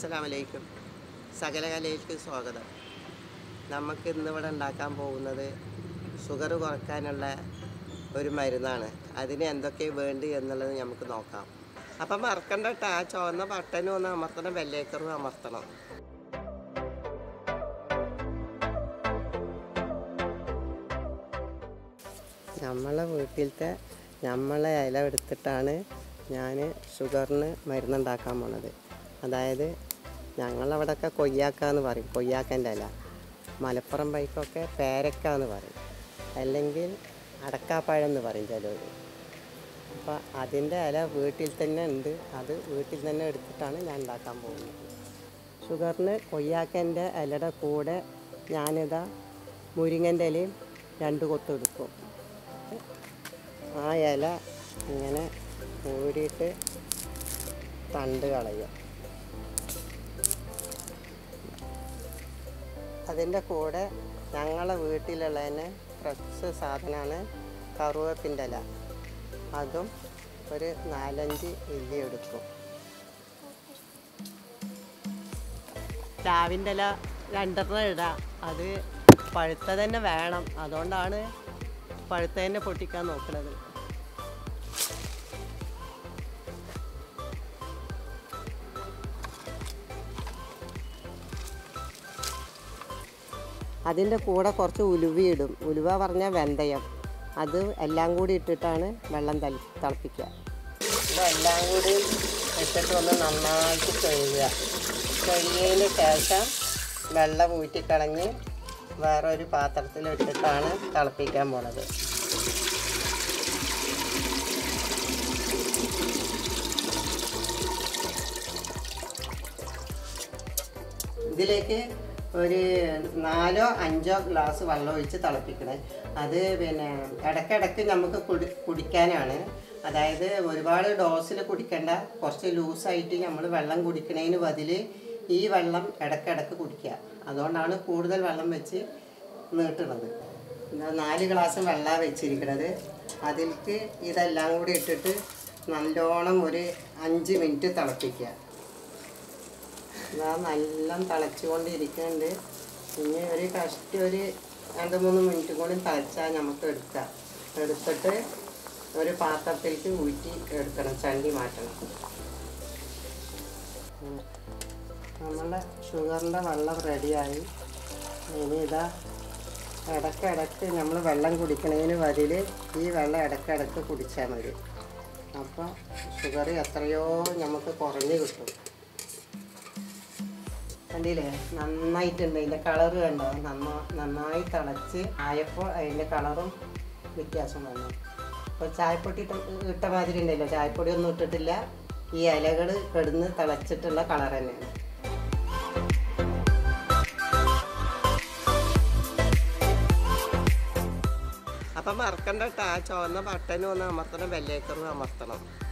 അസ്സലാമു അലൈക്കും സകലകലയിലേക്ക് സ്വാഗതം നമുക്ക് ഇന്നിവിടെ ഉണ്ടാക്കാൻ പോകുന്നത് ഷുഗർ കുറയ്ക്കാനുള്ള ഒരു മരുന്നാണ് അതിന് എന്തൊക്കെ വേണ്ടി എന്നുള്ളത് നമുക്ക് നോക്കാം അപ്പം മറക്കണ്ട കേട്ടോ ആ ചുവന്ന ബട്ടനും ഒന്ന് അമർത്തണം ബെല്ലേക്കറും അമർത്തണം നമ്മളെ വീട്ടിലത്തെ നമ്മളെ ഇല എടുത്തിട്ടാണ് ഞാൻ ഷുഗറിന് മരുന്നുണ്ടാക്കാൻ പോണത് അതായത് ഞങ്ങളവിടെയൊക്കെ കൊയ്യാക്ക എന്ന് പറയും കൊയ്യാക്കൻ്റെ ഇല മലപ്പുറം ബൈക്കൊക്കെ പേരക്ക എന്ന് പറയും അല്ലെങ്കിൽ അടക്കാപ്പഴം എന്ന് പറയും ചിലർ അപ്പോൾ അതിൻ്റെ ഇല വീട്ടിൽ തന്നെ ഉണ്ട് അത് വീട്ടിൽ തന്നെ എടുത്തിട്ടാണ് ഞാൻ ഉണ്ടാക്കാൻ പോകുന്നത് ഷുഗറിന് കൊയ്യാക്കൻ്റെ ഇലയുടെ കൂടെ ഞാനിതാ മുരിങ്ങൻ്റെ ഇലയും രണ്ട് കൊത്തെടുക്കും ആ ഇല ഇങ്ങനെ ഊരിയിട്ട് തണ്ട് കളയുക അതിൻ്റെ കൂടെ ഞങ്ങളെ വീട്ടിലുള്ളതിന് ഫ്രഷ് സാധനമാണ് കറുവേപ്പിൻ്റെ ഇല അതും ഒരു നാലഞ്ച് ഇല്ലി എടുക്കും പ്ലാവിൻ്റെ ഇല രണ്ടെണ്ണം ഇടാം അത് പഴുത്ത തന്നെ വേണം അതുകൊണ്ടാണ് പഴുത്ത തന്നെ പൊട്ടിക്കാൻ നോക്കുന്നത് അതിൻ്റെ കൂടെ കുറച്ച് ഉലുവ ഇടും ഉലുവ പറഞ്ഞാൽ വെന്തയം അത് എല്ലാം കൂടി ഇട്ടിട്ടാണ് വെള്ളം തളി തിളപ്പിക്കുക ഇതെല്ലാം കൂടി ഇട്ടിട്ട് ഒന്ന് നന്നായിട്ട് കഴുകുക കഴുകിയതിന് ശേഷം വെള്ളം ഊറ്റിക്കളഞ്ഞ് വേറൊരു പാത്രത്തിൽ ഇട്ടിട്ടാണ് തിളപ്പിക്കാൻ പോണത് ഇതിലേക്ക് ഒരു നാലോ അഞ്ചോ ഗ്ലാസ് വെള്ളം ഒഴിച്ച് തിളപ്പിക്കണേ അത് പിന്നെ ഇടയ്ക്കിടയ്ക്ക് നമുക്ക് കുടി കുടിക്കാനാണ് അതായത് ഒരുപാട് ഡോസിൽ കുടിക്കണ്ട കുറച്ച് ലൂസായിട്ട് നമ്മൾ വെള്ളം കുടിക്കണതിന് ബതിൽ ഈ വെള്ളം ഇടയ്ക്കിടയ്ക്ക് കുടിക്കുക അതുകൊണ്ടാണ് കൂടുതൽ വെള്ളം വെച്ച് നീട്ടുന്നത് ഇതാ നാല് ഗ്ലാസ് വെള്ളമാണ് വെച്ചിരിക്കുന്നത് അതിലേക്ക് ഇതെല്ലാം കൂടി ഇട്ടിട്ട് നല്ലോണം ഒരു അഞ്ച് മിനിറ്റ് തിളപ്പിക്കുക ഇതാ നല്ല തിളച്ചുകൊണ്ടിരിക്കുന്നുണ്ട് ഇനി ഒരു കഷ്ടി ഒരു രണ്ട് മൂന്ന് മിനിറ്റ് കൂടി തിളച്ചാൽ നമുക്ക് എടുക്കാം എടുത്തിട്ട് ഒരു പാത്രത്തിലേക്ക് ഊറ്റി എടുക്കണം ചണ്ടി മാറ്റണം ഉം. നമ്മളെ ഷുഗറിൻ്റെ വെള്ളം റെഡിയായി ഇനി ഇതാ ഇടയ്ക്കിടയ്ക്ക് നമ്മൾ വെള്ളം കുടിക്കണതിന് ബതിൽ ഈ വെള്ളം ഇടയ്ക്കിടയ്ക്ക് കുടിച്ചാൽ മതി അപ്പോൾ ഷുഗർ എത്രയോ നമുക്ക് കുറഞ്ഞ് കിട്ടും കണ്ടില്ലേ നന്നായിട്ടുണ്ട് അതിൻ്റെ കളറ് കണ്ടോ നന്നാ നന്നായി തിളച്ച് ആയപ്പോൾ അതിൻ്റെ കളറും വ്യത്യാസം വന്നു അപ്പോൾ ചായപ്പൊടി ഇട്ട ഇട്ട മാതിരി ഉണ്ടല്ലോ ചായപ്പൊടി ഒന്നും ഇട്ടിട്ടില്ല ഈ ഇലകൾ കിടന്ന് തിളച്ചിട്ടുള്ള കളർ തന്നെയാണ് അപ്പം മറക്കണ്ട കേട്ടോ ആ ചുവന്ന ബട്ടനും ഒന്ന് അമർത്തണം ബെല്ലേക്കറും അമർത്തണം